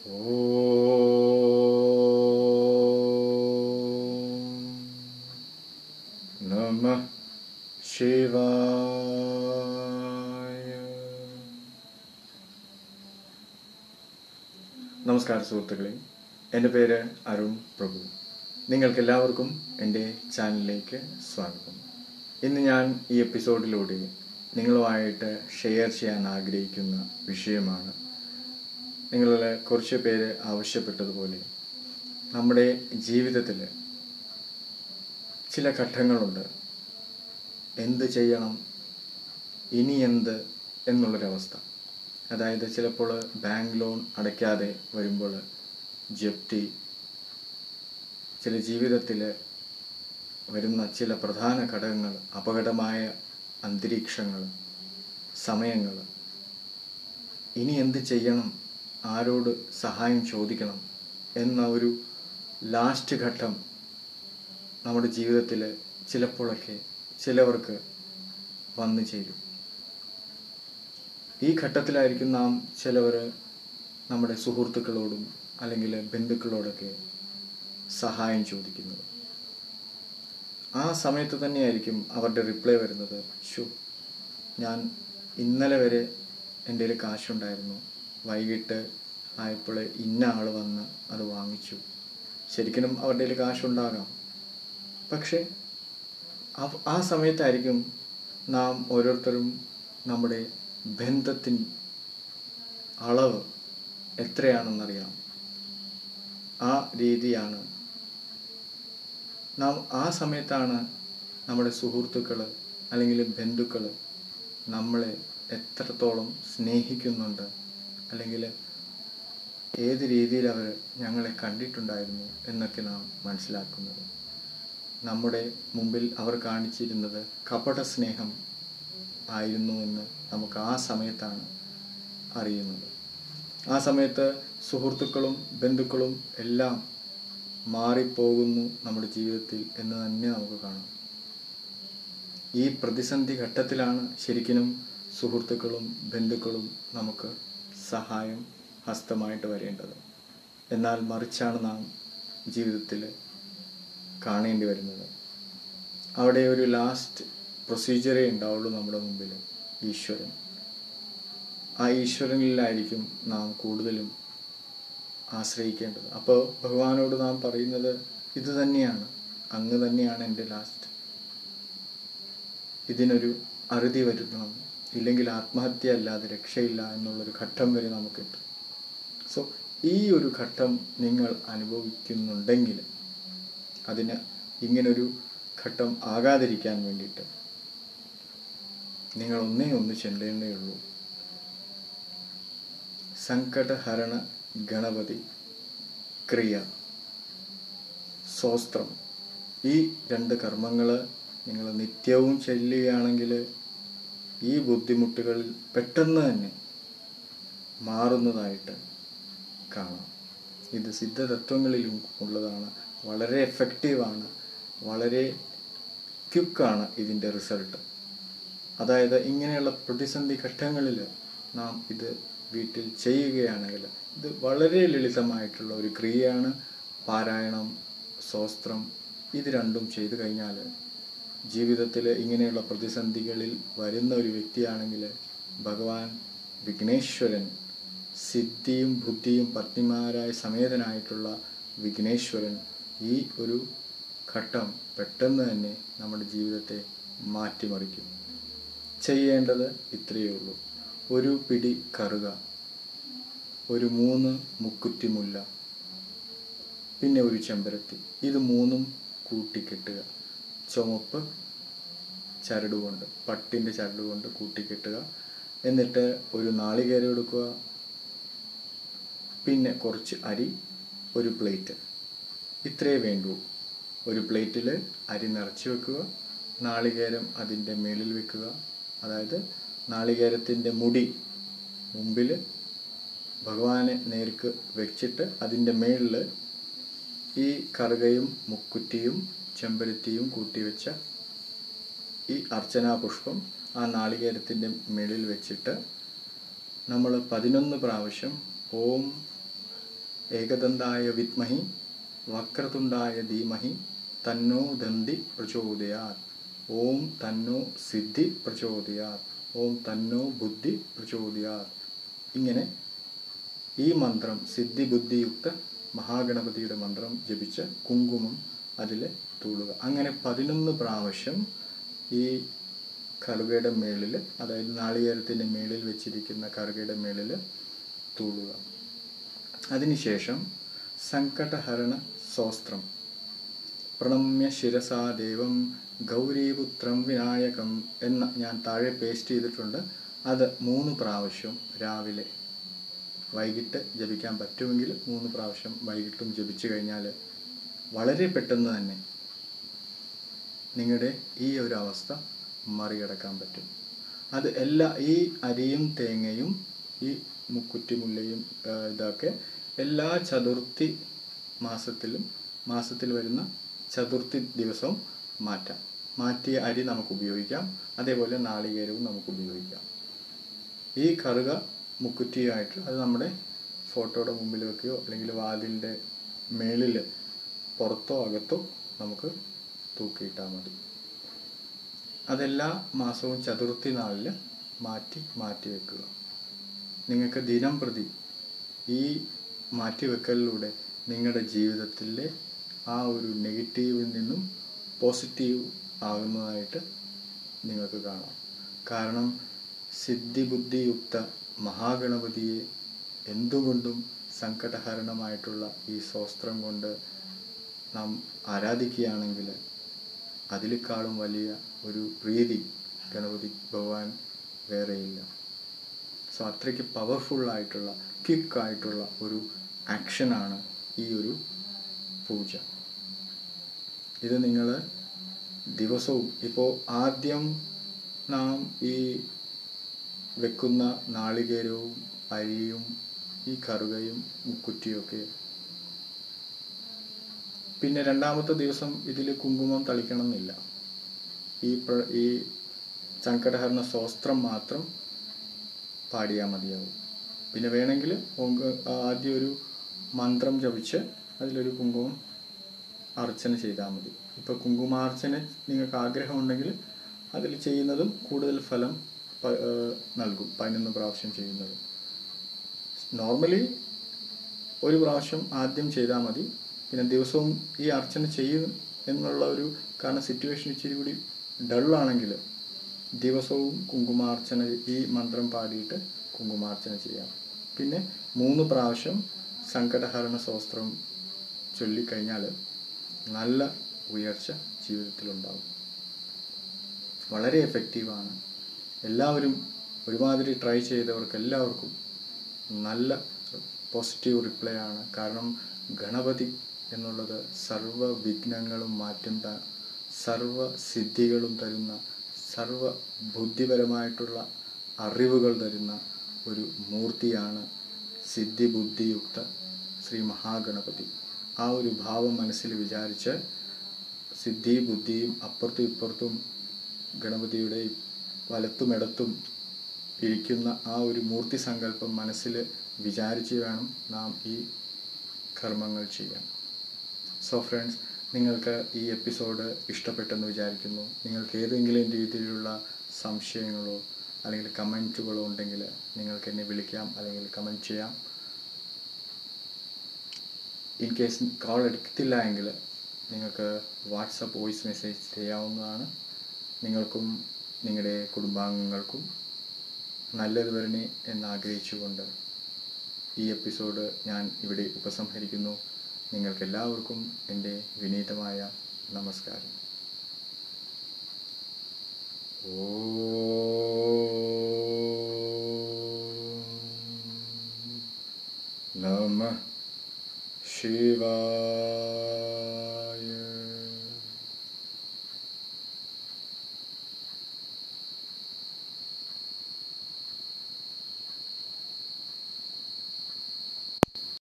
ॐ नमः शिवाय നമസ്കാരം സുഹൃത്തുക്കളെ എൻ്റെ പേര് അരുൺ പ്രഭു നിങ്ങൾക്കെല്ലാവർക്കും എൻ്റെ ചാനലിലേക്ക് സ്വാഗതം ഇന്ന് ഞാൻ ഈ എപ്പിസോഡിലൂടെ നിങ്ങളുമായിട്ട് ഷെയർ ചെയ്യാൻ ആഗ്രഹിക്കുന്ന വിഷയമാണ് നിങ്ങളിൽ കുറച്ച് പേര് ആവശ്യപ്പെട്ടതുപോലെ നമ്മുടെ ജീവിതത്തിൽ ചില ഘട്ടങ്ങളുണ്ട് എന്ത് ചെയ്യണം ഇനി എന്ത് എന്നുള്ളൊരവസ്ഥ അതായത് ചിലപ്പോൾ ബാങ്ക് ലോൺ അടയ്ക്കാതെ വരുമ്പോൾ ജപ്തി ചില ജീവിതത്തിൽ വരുന്ന ചില പ്രധാന ഘടകങ്ങൾ അപകടമായ അന്തരീക്ഷങ്ങൾ സമയങ്ങൾ ഇനി എന്ത് ചെയ്യണം ആരോട് സഹായം ചോദിക്കണം എന്ന ഒരു ലാസ്റ്റ് ഘട്ടം നമ്മുടെ ജീവിതത്തിൽ ചിലപ്പോഴൊക്കെ ചിലവർക്ക് വന്നു ചേരും ഈ ഘട്ടത്തിലായിരിക്കും നാം ചിലവർ നമ്മുടെ സുഹൃത്തുക്കളോടും അല്ലെങ്കിൽ ബന്ധുക്കളോടൊക്കെ സഹായം ചോദിക്കുന്നത് ആ സമയത്ത് തന്നെയായിരിക്കും അവരുടെ റിപ്ലൈ വരുന്നത് ഷോ ഞാൻ ഇന്നലെ വരെ എൻ്റെ കയ്യിൽ കാശുണ്ടായിരുന്നു വൈകിട്ട് ആയപ്പോൾ ഇന്ന ആൾ വന്ന് അത് വാങ്ങിച്ചു ശരിക്കും അവരുടെ കയ്യിൽ കാശുണ്ടാകാം പക്ഷേ അവ- ആ സമയത്തായിരിക്കും നാം ഓരോരുത്തരും നമ്മുടെ ബന്ധത്തിൻ അളവ് എത്രയാണെന്നറിയാം ആ രീതിയാണ് നാം ആ സമയത്താണ് നമ്മുടെ സുഹൃത്തുക്കൾ അല്ലെങ്കിൽ ബന്ധുക്കൾ നമ്മളെ എത്രത്തോളം സ്നേഹിക്കുന്നുണ്ട് അല്ലെങ്കിൽ ഏത് രീതിയിൽ അവർ ഞങ്ങളെ കണ്ടിട്ടുണ്ടായിരുന്നു എന്നൊക്കെ നാം മനസ്സിലാക്കുന്നത് നമ്മുടെ മുമ്പിൽ അവർ കാണിച്ചിരുന്നത് കപട സ്നേഹം ആയിരുന്നു എന്ന് നമുക്ക് ആ സമയത്താണ് അറിയുന്നത് ആ സമയത്ത് സുഹൃത്തുക്കളും ബന്ധുക്കളും എല്ലാം മാറിപ്പോകുന്നു നമ്മുടെ ജീവിതത്തിൽ എന്ന് തന്നെ നമുക്ക് കാണാം ഈ പ്രതിസന്ധി ഘട്ടത്തിലാണ് ശരിക്കും സുഹൃത്തുക്കളും ബന്ധുക്കളും നമുക്ക് സഹായം ഹസ്തമായിട്ട് വരേണ്ടത് എന്നാൽ മറിച്ചാണ് നാം ജീവിതത്തിൽ കാണേണ്ടി വരുന്നത് അവിടെ ഒരു ലാസ്റ്റ് പ്രൊസീജിയറേ ഉണ്ടാവുള്ളൂ നമ്മുടെ മുമ്പിൽ ഈശ്വരൻ ആ ഈശ്വരനിലായിരിക്കും നാം കൂടുതലും ആശ്രയിക്കേണ്ടത് അപ്പോൾ ഭഗവാനോട് നാം പറയുന്നത് ഇത് തന്നെയാണ് അങ്ങ് തന്നെയാണ് എൻ്റെ ലാസ്റ്റ് ഇതിനൊരു അറുതി വരുത്തണം ഇല്ലെങ്കിൽ ആത്മഹത്യ അല്ലാതെ രക്ഷയില്ല എന്നുള്ളൊരു ഘട്ടം വരെ നമുക്കെത്തും സോ ഈ ഒരു ഘട്ടം നിങ്ങൾ അനുഭവിക്കുന്നുണ്ടെങ്കിൽ അതിന് ഇങ്ങനൊരു ഘട്ടം ആകാതിരിക്കാൻ വേണ്ടിയിട്ട് നിങ്ങൾ ഒന്നേ ഒന്ന് ചെല്ലേണ്ടേ ഉള്ളൂ സങ്കടഹരണ ഗണപതി ക്രിയ സ്വസ്ത്രം ഈ രണ്ട് കർമ്മങ്ങൾ നിങ്ങൾ നിത്യവും ചെല്ലുകയാണെങ്കിൽ ഈ ബുദ്ധിമുട്ടുകളിൽ പെട്ടെന്ന് തന്നെ മാറുന്നതായിട്ട് കാണാം ഇത് സിദ്ധതത്വങ്ങളിലും ഉള്ളതാണ് വളരെ എഫക്റ്റീവാണ് വളരെ ക്വിക്കാണ് ഇതിൻ്റെ റിസൾട്ട് അതായത് ഇങ്ങനെയുള്ള പ്രതിസന്ധി ഘട്ടങ്ങളിൽ നാം ഇത് വീട്ടിൽ ചെയ്യുകയാണെങ്കിൽ ഇത് വളരെ ലളിതമായിട്ടുള്ള ഒരു ക്രിയയാണ് പാരായണം സ്വസ്ത്രം ഇത് രണ്ടും ചെയ്തു കഴിഞ്ഞാൽ ജീവിതത്തിൽ ഇങ്ങനെയുള്ള പ്രതിസന്ധികളിൽ വരുന്ന ഒരു വ്യക്തിയാണെങ്കിൽ ഭഗവാൻ വിഘ്നേശ്വരൻ സിദ്ധിയും ബുദ്ധിയും പത്നിമാരായ സമേതനായിട്ടുള്ള വിഘ്നേശ്വരൻ ഈ ഒരു ഘട്ടം പെട്ടെന്ന് തന്നെ നമ്മുടെ ജീവിതത്തെ മാറ്റിമറിക്കും ചെയ്യേണ്ടത് ഇത്രയേ ഉള്ളൂ ഒരു പിടി കറുക ഒരു മൂന്ന് മുക്കുറ്റിമുല്ല പിന്നെ ഒരു ചെമ്പരത്തി ഇത് മൂന്നും കൂട്ടിക്കെട്ടുക ചുമപ്പ് ചരടുകൊണ്ട് പട്ടിൻ്റെ ചരടുകൊണ്ട് കൂട്ടിക്കെട്ടുക എന്നിട്ട് ഒരു നാളികേരം എടുക്കുക പിന്നെ കുറച്ച് അരി ഒരു പ്ലേറ്റ് ഇത്രയേ വേണ്ടൂ ഒരു പ്ലേറ്റിൽ അരി നിറച്ച് വെക്കുക നാളികേരം അതിൻ്റെ മേളിൽ വെക്കുക അതായത് നാളികേരത്തിൻ്റെ മുടി മുമ്പിൽ ഭഗവാനെ നേർക്ക് വെച്ചിട്ട് അതിൻ്റെ മേളിൽ ഈ കറുകയും മുക്കുറ്റിയും ചെമ്പരത്തിയും കൂട്ടിവെച്ച ഈ അർച്ചനാ പുഷ്പം ആ നാളികേരത്തിൻ്റെ മേളിൽ വെച്ചിട്ട് നമ്മൾ പതിനൊന്ന് പ്രാവശ്യം ഓം ഏകദന്തായ വിദ്മഹി വക്രതുണ്ടായ ധീമഹി തന്നോ ദന്തി പ്രചോദയാത് ഓം തന്നോ സിദ്ധി പ്രചോദയാത് ഓം തന്നോ ബുദ്ധി പ്രചോദയാത് ഇങ്ങനെ ഈ മന്ത്രം സിദ്ധി ബുദ്ധിയുക്ത മഹാഗണപതിയുടെ മന്ത്രം ജപിച്ച് കുങ്കുമം അതിൽ തൂളുക അങ്ങനെ പതിനൊന്ന് പ്രാവശ്യം ഈ കറുകയുടെ മേളിൽ അതായത് നാളികേരത്തിൻ്റെ മേളിൽ വെച്ചിരിക്കുന്ന കറുകയുടെ മേളിൽ തൂളുക അതിനുശേഷം സങ്കടഹരണ സ്വസ്ത്രം പ്രണമ്യ ശിരസാ ദേവം ഗൗരീപുത്രം വിനായകം എന്ന ഞാൻ താഴെ പേസ്റ്റ് ചെയ്തിട്ടുണ്ട് അത് മൂന്ന് പ്രാവശ്യം രാവിലെ വൈകിട്ട് ജപിക്കാൻ പറ്റുമെങ്കിൽ മൂന്ന് പ്രാവശ്യം വൈകിട്ടും ജപിച്ചു കഴിഞ്ഞാൽ വളരെ പെട്ടെന്ന് തന്നെ നിങ്ങളുടെ ഈ ഒരു അവസ്ഥ മറികടക്കാൻ പറ്റും അത് എല്ലാ ഈ അരിയും തേങ്ങയും ഈ മുക്കുറ്റിമുല്ലയും ആ, ഇതൊക്കെ എല്ലാ ചതുർത്ഥി മാസത്തിലും മാസത്തിൽ വരുന്ന ചതുർത്ഥി ദിവസവും മാറ്റാം മാറ്റിയ അരി നമുക്ക് ഉപയോഗിക്കാം അതേപോലെ നാളികേരവും നമുക്ക് ഉപയോഗിക്കാം ഈ കറുക മുക്കുറ്റിയായിട്ട് അത് നമ്മുടെ ഫോട്ടോയുടെ മുമ്പിൽ വെക്കുകയോ അല്ലെങ്കിൽ വാതിലിൻ്റെ മേളിൽ പുറത്തോ അകത്തോ നമുക്ക് തൂക്കിയിട്ടാൽ മതി അതെല്ലാ മാസവും ചതുർത്ഥി നാളിൽ മാറ്റി മാറ്റി വെക്കുക നിങ്ങൾക്ക് ദിനം പ്രതി ഈ മാറ്റിവെക്കലിലൂടെ നിങ്ങളുടെ ജീവിതത്തിലെ ആ ഒരു നെഗറ്റീവിൽ നിന്നും പോസിറ്റീവ് ആകുന്നതായിട്ട് നിങ്ങൾക്ക് കാണാം കാരണം സിദ്ധിബുദ്ധിയുക്ത മഹാഗണപതിയെ എന്തുകൊണ്ടും സങ്കടഹരണമായിട്ടുള്ള ഈ സ്വസ്ത്രം കൊണ്ട് നാം ആരാധിക്കുകയാണെങ്കിൽ അതിലേക്കാളും വലിയ ഒരു പ്രീതി ഗണപതി ഭഗവാൻ വേറെയില്ല സോ അത്രയ്ക്ക് പവർഫുൾ ആയിട്ടുള്ള ക്വിക്ക് ആയിട്ടുള്ള ഒരു ആക്ഷനാണ് ഈ ഒരു പൂജ ഇത് നിങ്ങൾ ദിവസവും ഇപ്പോൾ ആദ്യം നാം ഈ വെക്കുന്ന നാളികേരവും അരിയും ഈ കറുകയും മുക്കുറ്റിയൊക്കെ പിന്നെ രണ്ടാമത്തെ ദിവസം ഇതിൽ കുങ്കുമം തളിക്കണം എന്നില്ല ഈ പ്ര- ഈ സങ്കടഹരണ സ്വസ്ത്രം മാത്രം പാടിയാൽ മതിയാവും പിന്നെ വേണമെങ്കിൽ ഓങ്ക- ആദ്യം ഒരു മന്ത്രം ജപിച്ച് അതിലൊരു കുങ്കുമം അർച്ചന ചെയ്താൽ മതി ഇപ്പോൾ കുങ്കുമാർച്ചന നിങ്ങൾക്ക് ആഗ്രഹമുണ്ടെങ്കിൽ അതിൽ ചെയ്യുന്നതും കൂടുതൽ ഫലം പ- ഏർ നൽകും പതിനൊന്ന് പ്രാവശ്യം ചെയ്യുന്നത് നോർമലി ഒരു പ്രാവശ്യം ആദ്യം ചെയ്താൽ മതി പിന്നെ ദിവസവും ഈ അർച്ചന ചെയ്യും എന്നുള്ള ഒരു കാരണം സിറ്റുവേഷൻ ഇച്ചിരി കൂടി ഡള്ളാണെങ്കിൽ ദിവസവും കുങ്കുമാർച്ചന ഈ മന്ത്രം പാടിയിട്ട് കുങ്കുമാർച്ചന ചെയ്യാം പിന്നെ മൂന്ന് പ്രാവശ്യം സങ്കടഹരണ സ്വസ്ത്രം ചൊല്ലിക്കഴിഞ്ഞാൽ നല്ല ഉയർച്ച ജീവിതത്തിലുണ്ടാവും വളരെ എഫക്റ്റീവാണ് എല്ലാവരും ഒരുമാതിരി ട്രൈ ചെയ്തവർക്ക് എല്ലാവർക്കും നല്ല പോസിറ്റീവ് റിപ്ലൈ ആണ് കാരണം ഗണപതി എന്നുള്ളത് സർവ വിഘ്നങ്ങളും മാറ്റും ത സർവ സിദ്ധികളും തരുന്ന സർവ ബുദ്ധിപരമായിട്ടുള്ള അറിവുകൾ തരുന്ന ഒരു മൂർത്തിയാണ് സിദ്ധി ബുദ്ധിയുക്ത ശ്രീ മഹാഗണപതി ആ ഒരു ഭാവം മനസ്സിൽ വിചാരിച്ച് സിദ്ധി ബുദ്ധിയും അപ്പുറത്തും ഇപ്പുറത്തും ഗണപതിയുടെ വലത്തും ഇടത്തും ഇരിക്കുന്ന ആ ഒരു മൂർത്തി സങ്കല്പം മനസ്സിൽ വിചാരിച്ച് വേണം നാം ഈ കർമ്മങ്ങൾ ചെയ്യാൻ സോ ഫ്രണ്ട്സ് നിങ്ങൾക്ക് ഈ എപ്പിസോഡ് ഇഷ്ടപ്പെട്ടെന്ന് വിചാരിക്കുന്നു നിങ്ങൾക്ക് ഏതെങ്കിലും രീതിയിലുള്ള സംശയങ്ങളോ അല്ലെങ്കിൽ കമൻറ്റുകളോ ഉണ്ടെങ്കിൽ നിങ്ങൾക്ക് എന്നെ വിളിക്കാം അല്ലെങ്കിൽ കമൻറ്റ് ചെയ്യാം ഇൻ കേസ് കോൾ എടുക്കത്തില്ല എങ്കിൽ നിങ്ങൾക്ക് വാട്സപ്പ് വോയിസ് മെസ്സേജ് ചെയ്യാവുന്നതാണ് നിങ്ങൾക്കും നിങ്ങളുടെ കുടുംബാംഗങ്ങൾക്കും നല്ലത് വരണേ എന്നാഗ്രഹിച്ചുകൊണ്ട് ഈ എപ്പിസോഡ് ഞാൻ ഇവിടെ ഉപസംഹരിക്കുന്നു നിങ്ങൾക്കെല്ലാവർക്കും എൻ്റെ വിനീതമായ നമസ്കാരം ഓ